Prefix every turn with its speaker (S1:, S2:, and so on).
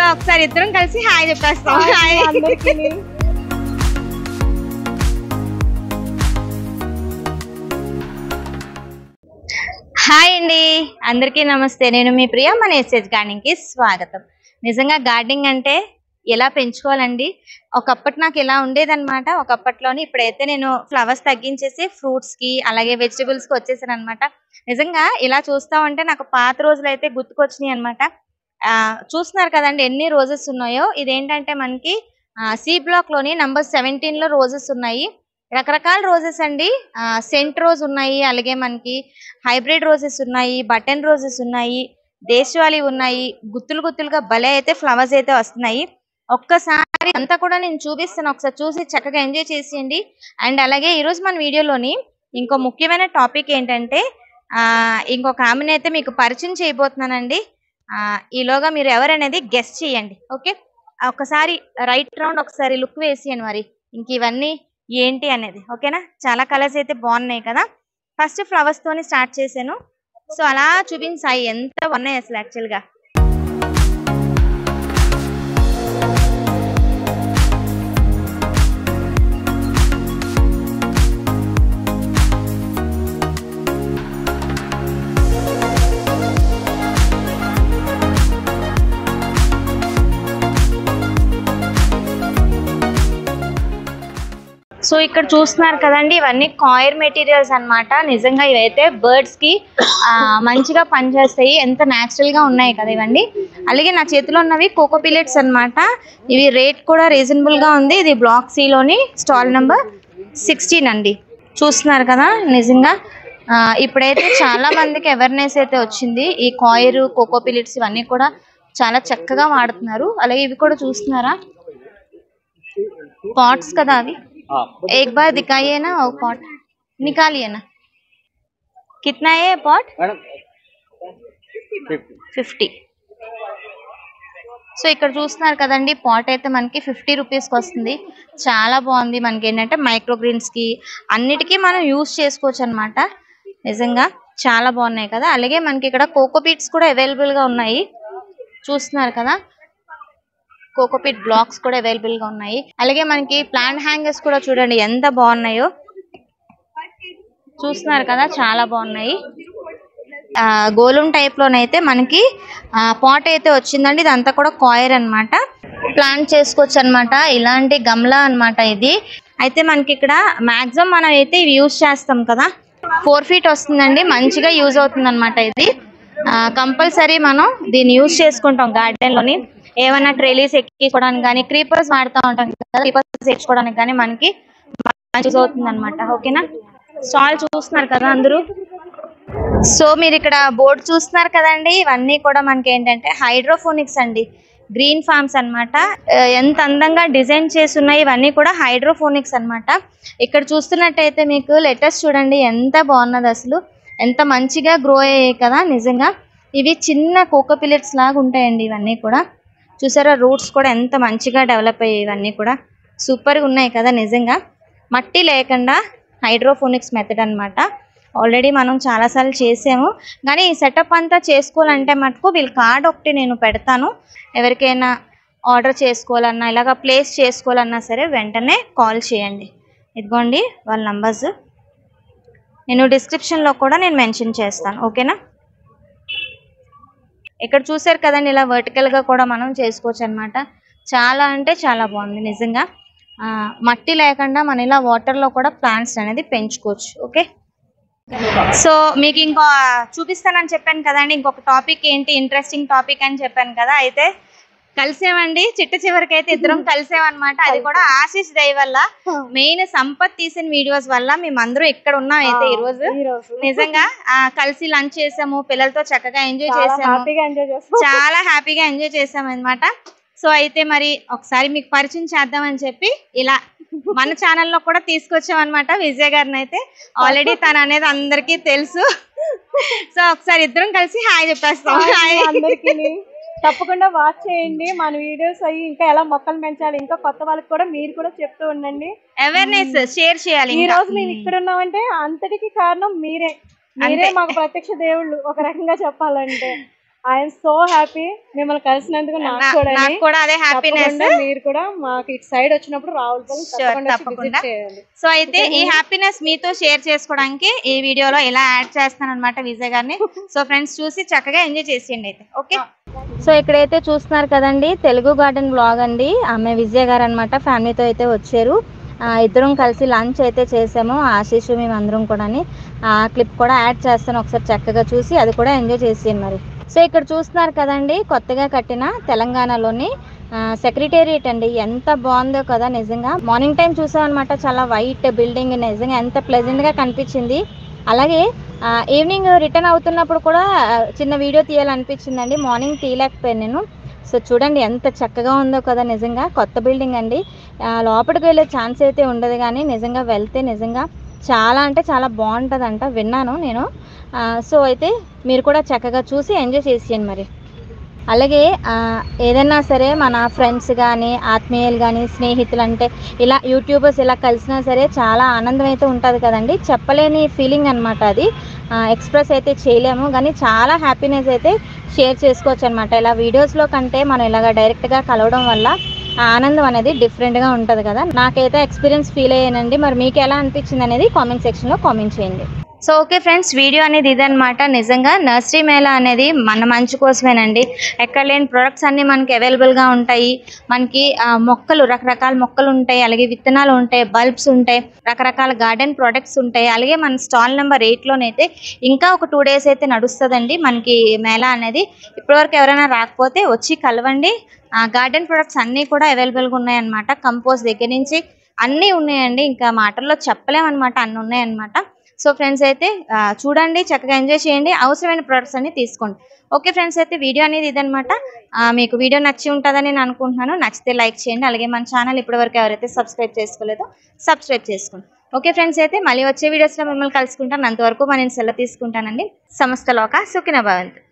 S1: ఒకసారి ఇద్దరం కలిసి హాయ్ చెప్పేస్తాం హాయ్
S2: అందరికీ
S1: హాయ్ అండి అందరికీ నమస్తే నేను మీ ప్రియ మన ఎస్ఎస్ గార్డెనింగ్ కి స్వాగతం నిజంగా గార్డెనింగ్ అంటే ఎలా పెంచుకోవాలండి ఒకప్పటి నాకు ఎలా ఉండేదన్నమాట ఒకప్పట్లోని ఇప్పుడైతే నేను ఫ్లవర్స్ తగ్గించేసి ఫ్రూట్స్ కి అలాగే వెజిటబుల్స్ కి వచ్చేసాను అనమాట నిజంగా ఇలా చూస్తా ఉంటే నాకు పాత రోజులు అయితే గుర్తుకొచ్చినాయి అనమాట చూస్తున్నారు కదండి ఎన్ని రోజెస్ ఉన్నాయో ఇదేంటంటే మనకి సి బ్లాక్ లోని నంబర్ సెవెంటీన్ లో రోజెస్ ఉన్నాయి రకరకాల రోజెస్ అండి సెంట్ రోజ్ ఉన్నాయి అలాగే మనకి హైబ్రిడ్ రోజెస్ ఉన్నాయి బటన్ రోజెస్ ఉన్నాయి దేశవాళీ ఉన్నాయి గుత్తులు గుత్తులుగా భలే అయితే ఫ్లవర్స్ అయితే వస్తున్నాయి ఒక్కసారి అంతా కూడా నేను చూపిస్తాను ఒకసారి చూసి చక్కగా ఎంజాయ్ చేసేయండి అండ్ అలాగే ఈరోజు మన వీడియోలోని ఇంకో ముఖ్యమైన టాపిక్ ఏంటంటే ఆ ఇంకొక ఆమెను అయితే మీకు పరిచయం చేయబోతున్నానండి ఆ ఈలోగా మీరు ఎవరనేది గెస్ట్ చేయండి ఓకే ఒకసారి రైట్ రౌండ్ ఒకసారి లుక్ వేసేయండి మరి ఇంక ఇవన్నీ ఏంటి అనేది ఓకేనా చాలా కలర్స్ అయితే బాగున్నాయి కదా ఫస్ట్ ఫ్లవర్స్ తోని స్టార్ట్ చేశాను సో అలా చూపించాయి ఎంత బాగున్నాయి అసలు యాక్చువల్ గా సో ఇక్కడ చూస్తున్నారు కదండి ఇవన్నీ కాయర్ మెటీరియల్స్ అన్నమాట నిజంగా ఇవైతే బర్డ్స్ కి ఆ, మంచిగా పనిచేస్తాయి ఎంత న్యాచురల్ గా ఉన్నాయి కదా ఇవన్నీ అలాగే నా చేతిలో ఉన్నవి కోకో పిల్లెట్స్ అన్నమాట ఇవి రేట్ కూడా రీజనబుల్ గా ఉంది ఇది బ్లాక్ సి లోని స్టాల్ నెంబర్ సిక్స్టీన్ అండి చూస్తున్నారు కదా నిజంగా ఆ, ఇప్పుడైతే చాలా మందికి అవేర్నెస్ అయితే వచ్చింది ఈ కాయర్ కోకో పిల్లెట్స్ ఇవన్నీ కూడా చాలా చక్కగా వాడుతున్నారు అలాగే ఇవి కూడా చూస్తున్నారా పాట్స్ కదా అవి एक बार दिखाइए ना वो पॉट निकालिए ना कितना है ये पॉट
S3: మేడం
S1: ఫిఫ్టీ సో ఇక్కడ చూస్తున్నారు కదండి పాట్ అయితే మనకి ఫిఫ్టీ రూపీస్కి వస్తుంది చాలా బాగుంది మనకి ఏంటంటే మైక్రో గ్రీన్స్కి అన్నిటికీ మనం యూస్ చేసుకోవచ్చు అనమాట నిజంగా చాలా బాగున్నాయి కదా అలాగే మనకి ఇక్కడ కోకోపీట్స్ కూడా అవైలబుల్గా ఉన్నాయి చూస్తున్నారు కదా కోకోపీట్ బ్లాక్స్ కూడా అవైలబుల్ గా ఉన్నాయి అలాగే మనకి ప్లాంట్ హ్యాంగర్స్ కూడా చూడండి ఎంత బాగున్నాయో చూస్తున్నారు కదా చాలా బాగున్నాయి ఆ, గోళం టైప్ లోనైతే మనకి పాట్ అయితే వచ్చిందండి ఇదంతా కూడా కాయర్ అన్నమాట ప్లాంట్ చేసుకోవచ్చు అన్నమాట ఇలాంటి గమ్లా అన్నమాట ఇది అయితే మనకి ఇక్కడ మాక్సిమం మనం అయితే ఇవి యూజ్ చేస్తాం కదా ఫోర్ ఫీట్ వస్తుందండి మంచిగా యూజ్ అవుతుంది అనమాట ఇది కంపల్సరీ మనం దీన్ని యూజ్ చేసుకుంటాం గార్డెన్ లోని ఏమైనా ట్రెలీస్ ఎక్కించుకోవడానికి కానీ క్రీపర్స్ వాడుతూ ఉంటాం కదా క్రీపర్స్ ఎక్కించుకోవడానికి కానీ మనకి యూజ్ అవుతుంది అనమాట ఓకేనా స్టాల్ చూస్తున్నారు కదా అందరూ సో మీరు ఇక్కడ బోర్డు చూస్తున్నారు కదండి ఇవన్నీ కూడా మనకి ఏంటంటే హైడ్రోఫోనిక్స్ అండి గ్రీన్ ఫార్మ్స్ అన్నమాట ఆ, ఎంత అందంగా డిజైన్ చేసి ఉన్నాయి ఇవన్నీ కూడా హైడ్రోఫోనిక్స్ అన్నమాట ఇక్కడ చూస్తున్నట్టయితే మీకు లెటర్స్ చూడండి ఎంత బాగున్నది అసలు ఎంత మంచిగా గ్రో అయ్యాయి కదా నిజంగా ఇవి చిన్న కోకో పిల్లెట్స్ లాగా ఉంటాయండి ఇవన్నీ కూడా చూసారా రూట్స్ కూడా ఎంత మంచిగా డెవలప్ అయ్యాయి ఇవన్నీ కూడా సూపర్గా ఉన్నాయి కదా నిజంగా మట్టి లేకుండా హైడ్రోఫోనిక్స్ మెథడ్ అన్నమాట ఆల్రెడీ మనం చాలాసార్లు చేసాము కానీ ఈ సెటప్ అంతా చేసుకోవాలంటే మటుకు వీళ్ళ కార్డ్ ఒకటి నేను పెడతాను ఎవరికైనా ఆర్డర్ చేసుకోవాలన్నా ఇలాగ ప్లేస్ చేసుకోవాలన్నా సరే వెంటనే కాల్ చేయండి ఇదిగోండి వాళ్ళ నంబర్స్ నేను డిస్క్రిప్షన్లో కూడా నేను మెన్షన్ చేస్తాను ఓకేనా ఇక్కడ చూసారు కదండి ఇలా వర్టికల్గా కూడా మనం చేసుకోవచ్చు అనమాట చాలా అంటే చాలా బాగుంది నిజంగా ఆ, మట్టి లేకుండా మనం ఇలా వాటర్లో కూడా ప్లాంట్స్ అనేది పెంచుకోవచ్చు ఓకే సో మీకు ఇంకో చూపిస్తానని చెప్పాను కదండి ఇంకొక టాపిక్ ఏంటి ఇంట్రెస్టింగ్ టాపిక్ అని చెప్పాను కదా అయితే కలిసామండి చిట్ట చివరికి అయితే ఇద్దరం కలిసామన్నమాట అది కూడా ఆశీష్ దయ వల్ల మెయిన్ సంపత్ తీసిన వీడియోస్ వల్ల మేమందరం ఇక్కడ ఉన్నాం అయితే ఈ రోజు
S2: ఈ రోజు
S1: నిజంగా ఆ, కలిసి లంచ్ చేసాము పిల్లలతో చక్కగా ఎంజాయ్
S2: చాలా
S1: చేసాము
S2: హ్యాపీగా ఎంజాయ్ చేస్తాం
S1: చాలా హ్యాపీగా ఎంజాయ్ చేసాం అనమాట సో అయితే మరి ఒకసారి మీకు పరిచయం చేద్దామని చెప్పి ఇలా మన ఛానల్లో కూడా తీసుకొచ్చాం అనమాట విజయ్ గారిని అయితే ఆల్రెడీ తను అనేది అందరికీ తెలుసు సో ఒకసారి ఇద్దరం కలిసి హాయ్ చెప్పేస్తాం హాయ్
S2: అందరికి తప్పకుండా వాచ్ చేయండి మన వీడియోస్ అయ్యి ఇంకా ఎలా మొక్కలు పెంచాలి ఇంకా కొత్త వాళ్ళకి కూడా మీరు కూడా చెప్తూ ఉండండి
S1: అవేర్నెస్ షేర్ చేయాలి
S2: ఈ
S1: ఇంకా.
S2: రోజు మేము ఇక్కడ ఉన్నామంటే అంతటికి కారణం మీరే మీరే
S1: అంతే.
S2: మాకు ప్రత్యక్ష దేవుళ్ళు ఒక రకంగా చెప్పాలంటే ఐఎమ్ సో హ్యాపీ మిమ్మల్ని కలిసినందుకు నాకు
S1: నా-
S2: కూడా
S1: నాకు కూడా అదే హ్యాపీనెస్
S2: తప్పకుండా మీరు కూడా మాకు ఇటు సైడ్ వచ్చినప్పుడు రావులపల్లి
S1: Sure,
S2: తప్పకుండా వచ్చి
S1: తప్పకుండా.
S2: visit చేయండి
S1: సో అయితే ఈ హ్యాపీనెస్ మీతో షేర్ చేసుకోవడానికి ఈ వీడియోలో ఇలా యాడ్ చేస్తాను అనమాట విజయ్ గారిని సో ఫ్రెండ్స్ చూసి చక్కగా ఎంజాయ్ చేసేయండి అయితే ఓకే సో ఇక్కడైతే చూస్తున్నారు కదండి తెలుగు గార్డెన్ బ్లాగ్ అండి ఆమె విజయ్ గారు అనమాట ఫ్యామిలీతో అయితే వచ్చారు ఆ, ఇద్దరం కలిసి లంచ్ అయితే చేసాము ఆశీష్ మేము అందరం కూడా ఆ క్లిప్ కూడా యాడ్ చేస్తాను ఒకసారి చక్కగా చూసి అది కూడా ఎంజాయ్ చేసేయండి మరి సో ఇక్కడ చూస్తున్నారు కదండి కొత్తగా కట్టిన తెలంగాణలోని సెక్రటేరియట్ అండి ఎంత బాగుందో కదా నిజంగా మార్నింగ్ టైం చూసామన్నమాట చాలా వైట్ బిల్డింగ్ నిజంగా ఎంత ప్లెజెంట్ గా కనిపించింది అలాగే ఈవినింగ్ రిటర్న్ అవుతున్నప్పుడు కూడా ఆ, చిన్న వీడియో తీయాలనిపించిందండి మార్నింగ్ తీయలేకపోయాను నేను సో చూడండి ఎంత చక్కగా ఉందో కదా నిజంగా కొత్త బిల్డింగ్ అండి ఆ, లోపలికి వెళ్ళే ఛాన్స్ అయితే ఉండదు కానీ నిజంగా వెళ్తే నిజంగా చాలా అంటే చాలా బాగుంటుందంట విన్నాను నేను ఆ, సో అయితే మీరు కూడా చక్కగా చూసి ఎంజాయ్ చేసేయండి మరి అలాగే ఆ, ఏదైనా సరే మన ఫ్రెండ్స్ కానీ ఆత్మీయులు కానీ స్నేహితులు అంటే ఇలా యూట్యూబర్స్ ఇలా కలిసినా సరే చాలా ఆనందం అయితే ఉంటుంది కదండి చెప్పలేని ఫీలింగ్ అనమాట అది ఎక్స్ప్రెస్ అయితే చేయలేము కానీ చాలా హ్యాపీనెస్ అయితే షేర్ చేసుకోవచ్చు అనమాట ఇలా వీడియోస్లో కంటే మనం ఇలాగ డైరెక్ట్గా కలవడం వల్ల ఆ ఆనందం అనేది డిఫరెంట్గా ఉంటుంది కదా నాకైతే ఎక్స్పీరియన్స్ ఫీల్ అయ్యానండి మరి మీకు ఎలా అనిపించింది అనేది కామెంట్ సెక్షన్లో కామెంట్ చేయండి సో ఓకే ఫ్రెండ్స్ వీడియో అనేది ఇదనమాట నిజంగా నర్సరీ మేళా అనేది మన మంచి కోసమేనండి ఎక్కడ లేని ప్రొడక్ట్స్ అన్నీ మనకి అవైలబుల్గా ఉంటాయి మనకి ఆ, మొక్కలు రకరకాల మొక్కలు ఉంటాయి అలాగే విత్తనాలు ఉంటాయి బల్బ్స్ ఉంటాయి రకరకాల గార్డెన్ ప్రొడక్ట్స్ ఉంటాయి అలాగే మన స్టాల్ నెంబర్ ఎయిట్లోనైతే ఇంకా ఒక టూ డేస్ అయితే నడుస్తుందండి మనకి మేళా అనేది ఇప్పటివరకు ఎవరైనా రాకపోతే వచ్చి కలవండి ఆ గార్డెన్ ప్రొడక్ట్స్ అన్నీ కూడా అవైలబుల్గా ఉన్నాయన్నమాట కంపోస్ట్ దగ్గర నుంచి అన్నీ ఉన్నాయండి ఇంకా మాటల్లో చెప్పలేమన్నమాట అన్నీ ఉన్నాయన్నమాట సో ఫ్రెండ్స్ అయితే ఆ, చూడండి చక్కగా ఎంజాయ్ చేయండి అవసరమైన ప్రొడక్ట్స్ అన్ని తీసుకోండి ఓకే ఫ్రెండ్స్ అయితే వీడియో అనేది ఇదనమాట ఆ, మీకు వీడియో నచ్చి ఉంటుందని నేను అనుకుంటున్నాను నచ్చితే లైక్ చేయండి అలాగే మన ఛానల్ ఇప్పటివరకు ఎవరైతే సబ్స్క్రైబ్ చేసుకోలేదో సబ్స్క్రైబ్ చేసుకోండి ఓకే ఫ్రెండ్స్ అయితే మళ్ళీ వచ్చే వీడియోస్లో మిమ్మల్ని కలుసుకుంటాను అంతవరకు మనం సెలవు తీసుకుంటానండి సమస్త లోక సుఖిన భవంతు